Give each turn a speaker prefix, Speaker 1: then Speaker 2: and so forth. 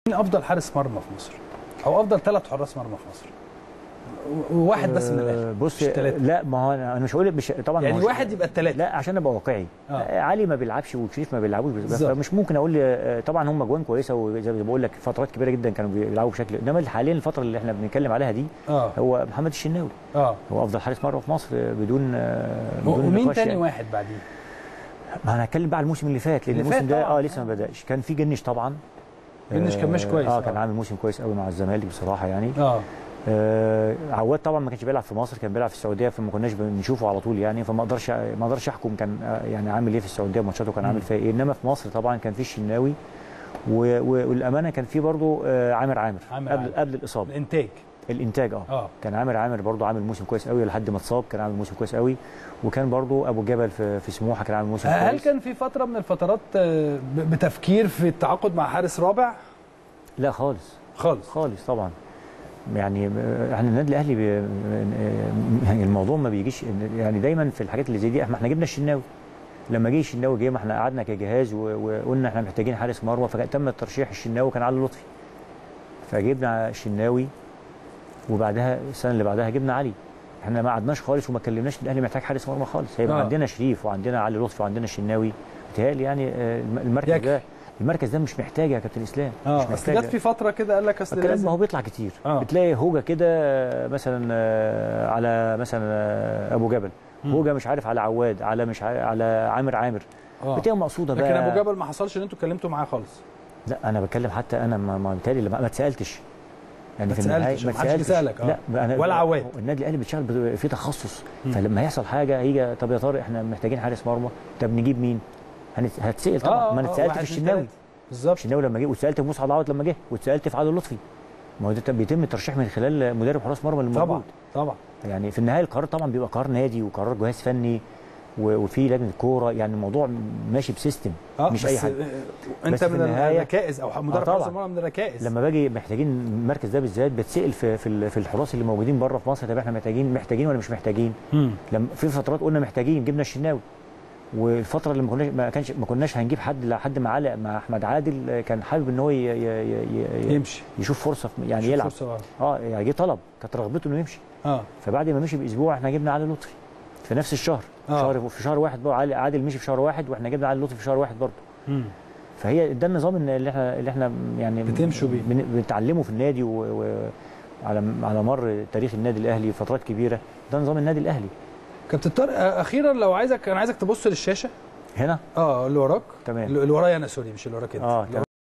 Speaker 1: مين افضل حارس مرمى في مصر او افضل ثلاث حراس مرمى في مصر وواحد بس من الاخر
Speaker 2: آه، بص
Speaker 1: مش تلاتة.
Speaker 2: لا ما هو انا أنا مش هقول مش طبعا
Speaker 1: يعني
Speaker 2: ما هوش-
Speaker 1: واحد يبقى الثلاثه
Speaker 2: لا عشان ابقى واقعي
Speaker 1: آه.
Speaker 2: آه. علي ما بيلعبش وشريف ما بيلعبوش
Speaker 1: بالظبط.
Speaker 2: مش ممكن اقول آه، طبعا هم اجوان كويسه وزي ما بقول لك فترات كبيره جدا كانوا بيلعبوا بشكل انما حاليا الفتره اللي احنا بنتكلم عليها دي
Speaker 1: اه
Speaker 2: هو محمد الشناوي
Speaker 1: اه
Speaker 2: هو افضل حارس مرمى في مصر آه، بدون آه، بدون
Speaker 1: ومين
Speaker 2: نقاش
Speaker 1: تاني
Speaker 2: يعني.
Speaker 1: واحد بعديه
Speaker 2: ما انا هتكلم بقى على الموسم اللي فات لان
Speaker 1: اللي
Speaker 2: الموسم
Speaker 1: فات
Speaker 2: ده
Speaker 1: طبعاً.
Speaker 2: اه لسه ما بداش كان في جنش طبعا
Speaker 1: جنش كان ماشي كويس،
Speaker 2: اه
Speaker 1: آه.
Speaker 2: كان عامل موسم كويس قوي مع الزمالك بصراحه يعني
Speaker 1: اه
Speaker 2: آه عواد طبعا ما كانش بيلعب في مصر كان بيلعب في السعوديه فما كناش بنشوفه على طول يعني فما اقدرش ما اقدرش احكم كان آه، يعني عامل ايه في السعوديه ماتشاته كان عامل فيها ايه انما في مصر طبعا كان في الشناوي و- و- والامانه كان في برضه آه عامر عامر
Speaker 1: عامر
Speaker 2: قبل
Speaker 1: عامر.
Speaker 2: قبل الاصابه
Speaker 1: الانتاج
Speaker 2: الانتاج اه
Speaker 1: اه
Speaker 2: كان عامر عامر برضه عامل موسم كويس قوي لحد ما اتصاب كان عامل موسم كويس قوي وكان برضه ابو جبل في, في سموحه كان عامل موسم
Speaker 1: هل
Speaker 2: كويس
Speaker 1: كان في فتره من الفترات آه، ب- بتفكير في التعاقد مع حارس رابع
Speaker 2: لا خالص
Speaker 1: خالص
Speaker 2: خالص طبعا يعني آه، احنا النادي الاهلي بي... آه، يعني الموضوع ما بيجيش يعني دايما في الحاجات اللي زي دي احنا احنا جبنا الشناوي لما جه الشناوي جه ما احنا قعدنا كجهاز و... وقلنا احنا محتاجين حارس مرمى فتم الترشيح الشناوي كان علي لطفي فجبنا الشناوي وبعدها السنه اللي بعدها جبنا علي احنا ما قعدناش خالص وما كلمناش الاهلي محتاج حارس مرمى خالص هيبقى
Speaker 1: آه.
Speaker 2: عندنا شريف وعندنا علي لطفي وعندنا الشناوي بيتهيألي يعني آه، الم- المركز
Speaker 1: يكفي.
Speaker 2: ده المركز ده مش محتاج يا كابتن اسلام
Speaker 1: اه
Speaker 2: مش
Speaker 1: اصل
Speaker 2: محتاج
Speaker 1: جت في فتره كده قال لك اصل
Speaker 2: الكلام
Speaker 1: لازم
Speaker 2: ما هو بيطلع كتير
Speaker 1: آه.
Speaker 2: بتلاقي هوجه كده آه، مثلا آه، على مثلا آه، ابو جبل
Speaker 1: مم.
Speaker 2: هوجه مش عارف على عواد على مش عارف على عامر عامر
Speaker 1: اه
Speaker 2: بتبقى مقصوده بقى
Speaker 1: لكن ابو جبل ما حصلش ان انتوا اتكلمتوا معاه خالص
Speaker 2: لا انا بتكلم حتى انا ما ما بالتالي ما ما اتسالتش يعني
Speaker 1: ما
Speaker 2: في النهايه
Speaker 1: اتسألتش، ما حدش بيسألك، آه.
Speaker 2: لا أنا
Speaker 1: ولا عواد.
Speaker 2: النادي الاهلي بيشتغل بت- في تخصص
Speaker 1: مم.
Speaker 2: فلما يحصل حاجه هيجي طب يا طارق احنا محتاجين حارس مرمى طب نجيب مين؟ هنت- هتسال طبعا ما انا اتسالت
Speaker 1: واحد،
Speaker 2: في
Speaker 1: اتنين،
Speaker 2: الشناوي
Speaker 1: تلاتة. بالظبط
Speaker 2: الشناوي لما جه واتسالت في مسعد عوض لما جه واتسالت في عادل لطفي ما هو ده بيتم الترشيح من خلال مدرب حراس مرمى اللي
Speaker 1: طبعا
Speaker 2: موجود
Speaker 1: طبعا
Speaker 2: يعني في النهايه القرار طبعا بيبقى قرار نادي وقرار جهاز فني و- وفي لجنه كوره يعني الموضوع ماشي بسيستم
Speaker 1: اه
Speaker 2: مش
Speaker 1: بس
Speaker 2: اي حاجه
Speaker 1: آه، انت
Speaker 2: بس في
Speaker 1: من
Speaker 2: النهاية-
Speaker 1: الركائز او مدرب
Speaker 2: طبعا.
Speaker 1: حارس المرمى من الركائز
Speaker 2: لما باجي محتاجين المركز ده بالذات بتسال في في, ال- في الحراس اللي موجودين بره في مصر طب احنا محتاجين محتاجين ولا مش محتاجين
Speaker 1: مم.
Speaker 2: لما في فترات قلنا محتاجين جبنا الشناوي والفتره اللي ما كناش ما كانش ما كناش هنجيب حد لحد ما علق مع احمد عادل كان حابب ان هو ي- ي- ي- ي-
Speaker 1: يمشي
Speaker 2: يشوف فرصه في- يعني
Speaker 1: شوف
Speaker 2: يلعب
Speaker 1: فرصة، آه.
Speaker 2: اه يعني جه طلب كانت رغبته انه يمشي
Speaker 1: اه
Speaker 2: فبعد ما مشي باسبوع احنا جبنا علي لطفي في نفس الشهر
Speaker 1: آه.
Speaker 2: شهر في شهر واحد بقى عادل- عادل مشي في شهر واحد واحنا جبنا علي لطفي في شهر واحد برضه
Speaker 1: مم.
Speaker 2: فهي ده النظام إن- اللي احنا اللي احنا يعني
Speaker 1: بتمشوا بيه.
Speaker 2: بن- بنتعلمه في النادي و... و... على على مر تاريخ النادي الاهلي فترات كبيره ده نظام النادي الاهلي
Speaker 1: كابتن طارق آه، اخيرا لو عايزك انا عايزك تبص للشاشه
Speaker 2: هنا
Speaker 1: اه اللي وراك
Speaker 2: تمام
Speaker 1: اللي اللي ورايا انا سوري مش اللي وراك انت
Speaker 2: اه
Speaker 1: اللي
Speaker 2: تمام